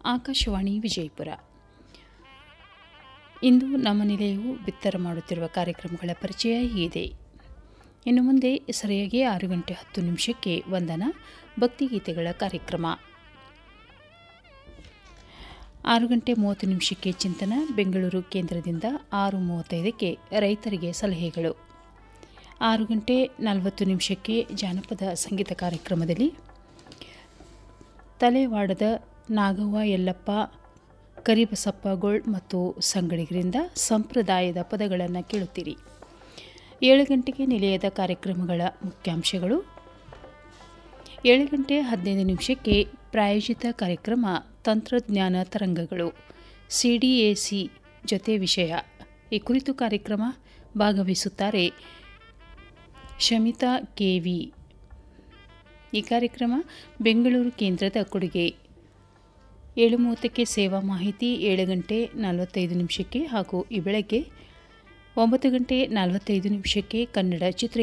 ಆಕಾಶವಾಣಿ ವಿಜಯಪುರ ಇಂದು ನಮ್ಮ ನಿಲಯವು ಬಿತ್ತರ ಮಾಡುತ್ತಿರುವ ಕಾರ್ಯಕ್ರಮಗಳ ಪರಿಚಯ ಹೀಗಿದೆ ಇನ್ನು ಮುಂದೆ ಸರಿಯಾಗಿ ಆರು ಗಂಟೆ ಹತ್ತು ನಿಮಿಷಕ್ಕೆ ವಂದನ ಭಕ್ತಿಗೀತೆಗಳ ಕಾರ್ಯಕ್ರಮ ಆರು ಗಂಟೆ ಮೂವತ್ತು ನಿಮಿಷಕ್ಕೆ ಚಿಂತನ ಬೆಂಗಳೂರು ಕೇಂದ್ರದಿಂದ ಆರು ಮೂವತ್ತೈದಕ್ಕೆ ರೈತರಿಗೆ ಸಲಹೆಗಳು ಆರು ಗಂಟೆ ನಲವತ್ತು ನಿಮಿಷಕ್ಕೆ ಜಾನಪದ ಸಂಗೀತ ಕಾರ್ಯಕ್ರಮದಲ್ಲಿ ತಲೆವಾಡದ ನಾಗವ್ವ ಯಲ್ಲಪ್ಪ ಕರಿಬಸಪ್ಪಗೋಳ್ ಮತ್ತು ಸಂಗಡಿಗರಿಂದ ಸಂಪ್ರದಾಯದ ಪದಗಳನ್ನು ಕೇಳುತ್ತೀರಿ ಏಳು ಗಂಟೆಗೆ ನಿಲಯದ ಕಾರ್ಯಕ್ರಮಗಳ ಮುಖ್ಯಾಂಶಗಳು ಏಳು ಗಂಟೆ ಹದಿನೈದು ನಿಮಿಷಕ್ಕೆ ಪ್ರಾಯೋಜಿತ ಕಾರ್ಯಕ್ರಮ ತಂತ್ರಜ್ಞಾನ ತರಂಗಗಳು ಸಿಡಿಎಸಿ ಜೊತೆ ವಿಷಯ ಈ ಕುರಿತು ಕಾರ್ಯಕ್ರಮ ಭಾಗವಹಿಸುತ್ತಾರೆ ಶಮಿತಾ ಕೆವಿ ಈ ಕಾರ್ಯಕ್ರಮ ಬೆಂಗಳೂರು ಕೇಂದ್ರದ ಕೊಡುಗೆ ಏಳು ಮೂವತ್ತಕ್ಕೆ ಸೇವಾ ಮಾಹಿತಿ ಏಳು ಗಂಟೆ ನಲವತ್ತೈದು ನಿಮಿಷಕ್ಕೆ ಹಾಗೂ ಈ ಬೆಳಗ್ಗೆ ಒಂಬತ್ತು ಗಂಟೆ ನಲವತ್ತೈದು ನಿಮಿಷಕ್ಕೆ ಕನ್ನಡ ಚಿತ್ರ